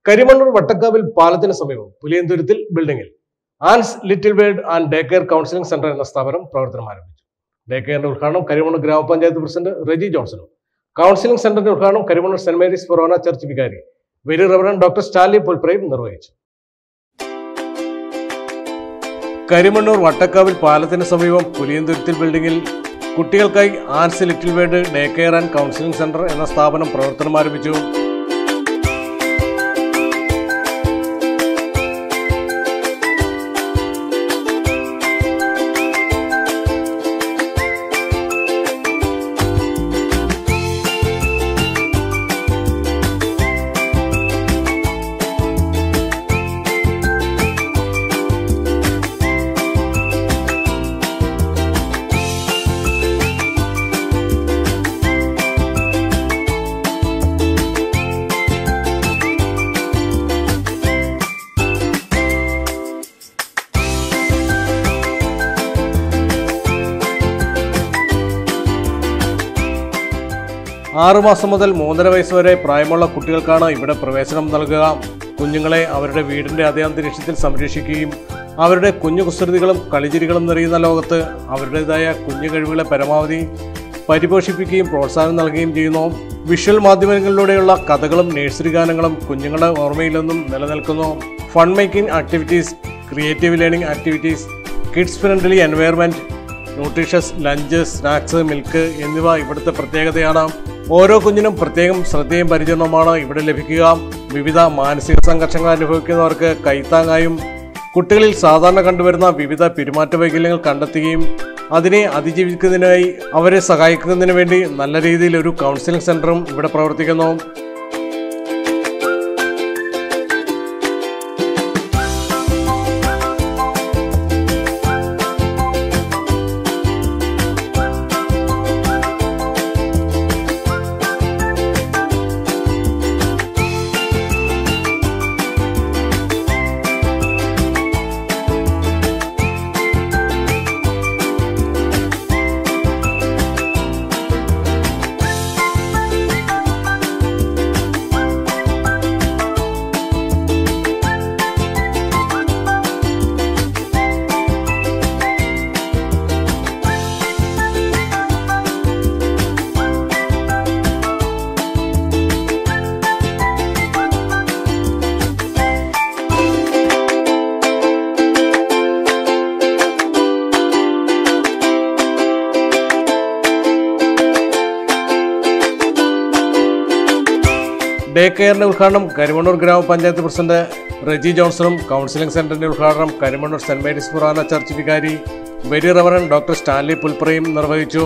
കരിമണ്ണൂർ വട്ടക്കാവിൽ പാലത്തിന് സമീപം പുലിയന്തുരുത്തിൽ ബിൽഡിംഗിൽ Ann's little world and day care counselling centre എന്ന സ്ഥാപനം പ്രവർത്തനം ആരംഭിച്ചു ഡേ കെയറിന്റെ ഉദ്ഘാടനം കരിമണ്ണൂർ ഗ്രാമപഞ്ചായത്ത് പ്രസിഡന്റ് റെജി ജോൺസണും കൗൺസിലിംഗ് സെന്ററിന്റെ ഉദ്ഘാടനം Karimannoor Saint Mary's forane church വികാരി വെരി റവറൻ ഡോക്ടർ സ്റ്റാലി പുൽപ്രയും നിർവഹിച്ചു കരിമണ്ണൂർ വട്ടക്കാവിൽ പാലത്തിന് സമീപം പുലിയന്തുരുത്തിൽ ബിൽഡിംഗിൽ കുട്ടികൾക്കായി Ann's little world day care and counselling centre എന്ന സ്ഥാപനം പ്രവർത്തനം ആരംഭിച്ചു ആറുമാസം മുതൽ മൂന്നര വയസ്സ് വരെ പ്രായമുള്ള കുട്ടികൾക്കാണ് ഇവിടെ പ്രവേശനം നൽകുക കുഞ്ഞുങ്ങളെ അവരുടെ വീടിന്റെ അതേ അന്തരീക്ഷത്തിൽ സംരക്ഷിക്കുകയും അവരുടെ കുഞ്ഞു കുസൃതികളും കളിചിരികളും നിറയുന്ന ലോകത്ത് അവരുടേതായ കുഞ്ഞു കഴിവുകളെ പരമാവധി പരിപോഷിപ്പിക്കുകയും പ്രോത്സാഹനം നൽകുകയും ചെയ്യുന്നു വിഷ്വൽ മാധ്യമങ്ങളിലൂടെയുള്ള കഥകളും നഴ്സറി ഗാനങ്ങളും കുഞ്ഞുങ്ങളുടെ ഓർമ്മയിൽ നിന്നും നിലനിൽക്കുന്നു fun making activities creative learning activities kids friendly environment nutritious lunch snacks milk എന്നിവ ഇവിടുത്തെ പ്രത്യേകതയാണ് ഓരോ കുഞ്ഞിനും പ്രത്യേകം ശ്രദ്ധയും പരിചരണവുമാണ് ഇവിടെ ലഭിക്കുക വിവിധ മാനസിക സംഘർഷങ്ങൾ അനുഭവിക്കുന്നവർക്ക് കൈത്താങ്ങായും കുട്ടികളിൽ സാധാരണ കണ്ടുവരുന്ന വിവിധ പെരുമാറ്റ വൈകല്യങ്ങൾ കണ്ടെത്തുകയും അതിനെ അതിജീവിക്കുന്നതിനായി അവരെ സഹായിക്കുന്നതിന് വേണ്ടി നല്ല രീതിയിൽ ഒരു കൗൺസിലിംഗ് സെന്ററും ഇവിടെ പ്രവർത്തിക്കുന്നു ഡേ കെയറിന്റെ ഉദ്ഘാടനം കരിമണ്ണൂർ ഗ്രാമപഞ്ചായത്ത് പ്രസിഡന്റ് റെജി ജോൺസണും കൗൺസിലിംഗ് സെന്ററിന്റെ ഉദ്ഘാടനം Karimannoor Saint Mary's forane church വികാരി വെരി റവറൻ ഡോക്ടർ സ്റ്റാൻലി പുൽപ്രയും നിർവഹിച്ചു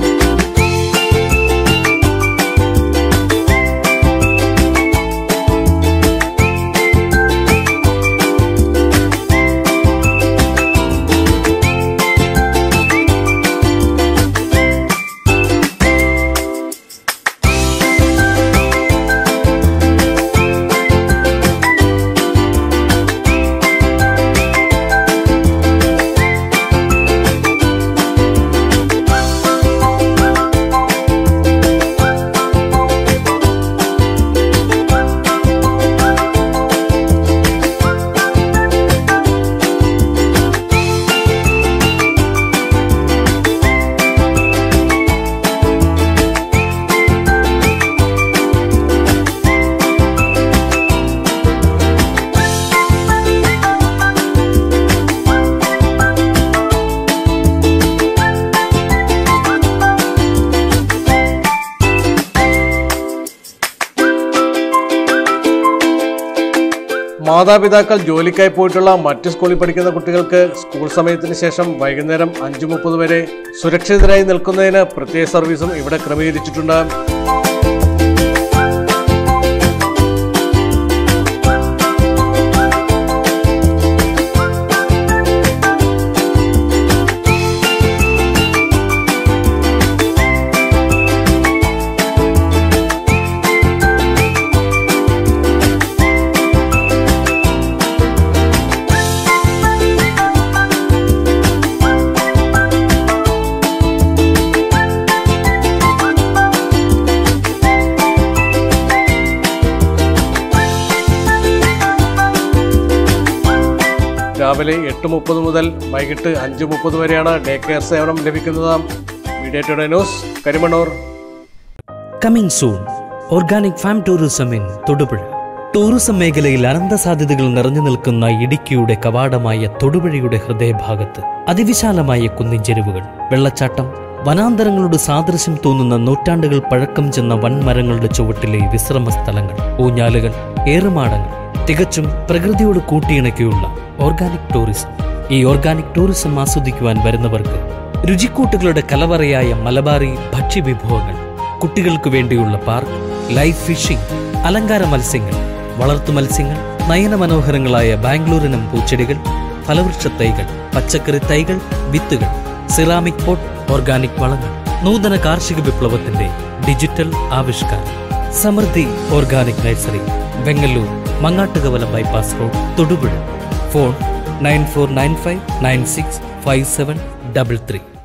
മാതാപിതാക്കൾ ജോലിക്കായി പോയിട്ടുള്ള മറ്റ് സ്കൂളിൽ പഠിക്കുന്ന കുട്ടികൾക്ക് സ്കൂൾ സമയത്തിന് ശേഷം വൈകുന്നേരം അഞ്ചു മുപ്പത് വരെ സുരക്ഷിതരായി നിൽക്കുന്നതിന് പ്രത്യേക സർവീസും ഇവിടെ ക്രമീകരിച്ചിട്ടുണ്ട് രാവിലെ എട്ട് മുപ്പത് മുതൽ വൈകിട്ട് അഞ്ച് മുപ്പത് വരെയാണ് ഡേ കെയർ സേവനം ലഭിക്കുന്നത് media today news Karimannoor coming soon organic farm tourism in Thodupuzha tourism മേഖലയിൽ അനന്ത സാധ്യതകൾ നിറഞ്ഞു നിൽക്കുന്ന ഇടുക്കിയുടെ കവാടമായ തൊടുപുഴയുടെ ഹൃദയഭാഗത്ത് അതിവിശാലമായ കുന്നിൻ ചെരുവുകൾ വെള്ളച്ചാട്ടം വനാന്തരങ്ങളുടെ സാദൃശ്യം തോന്നുന്ന നൂറ്റാണ്ടുകൾ പഴക്കം ചെന്ന വൻമരങ്ങളുടെ ചുവട്ടിലെ വിശ്രമ സ്ഥലങ്ങൾ ഊഞ്ഞാലുകൾ ഏറുമാടങ്ങൾ തികച്ചും പ്രകൃതിയോട് കൂട്ടിയിണക്കിയുള്ള ഓർഗാനിക് ടൂറിസം ഈ ഓർഗാനിക് ടൂറിസം ആസ്വദിക്കുവാൻ വരുന്നവർക്ക് രുചിക്കൂട്ടുകളുടെ കലവറയായ മലബാറി ഭക്ഷ്യവിഭവങ്ങൾ കുട്ടികൾക്ക് വേണ്ടിയുള്ള പാർക്ക് ലൈഫ് ഫിഷിംഗ് അലങ്കാര മത്സ്യങ്ങൾ വളർത്തു മത്സ്യങ്ങൾ നയനമനോഹരങ്ങളായ ബാംഗ്ലൂരിനം പൂച്ചെടികൾ ഫലവൃക്ഷ തൈകൾ പച്ചക്കറി തൈകൾ വിത്തുകൾ സിറാമിക് പോട്ട് ഓർഗാനിക് വളങ്ങൾ നൂതന കാർഷിക വിപ്ലവത്തിന്റെ ഡിജിറ്റൽ ആവിഷ്കാരം Samruddhi organic nursery Vengalloor Mangattukavala bypass road Thodupuzha phone nine four nine five nine six five seven double three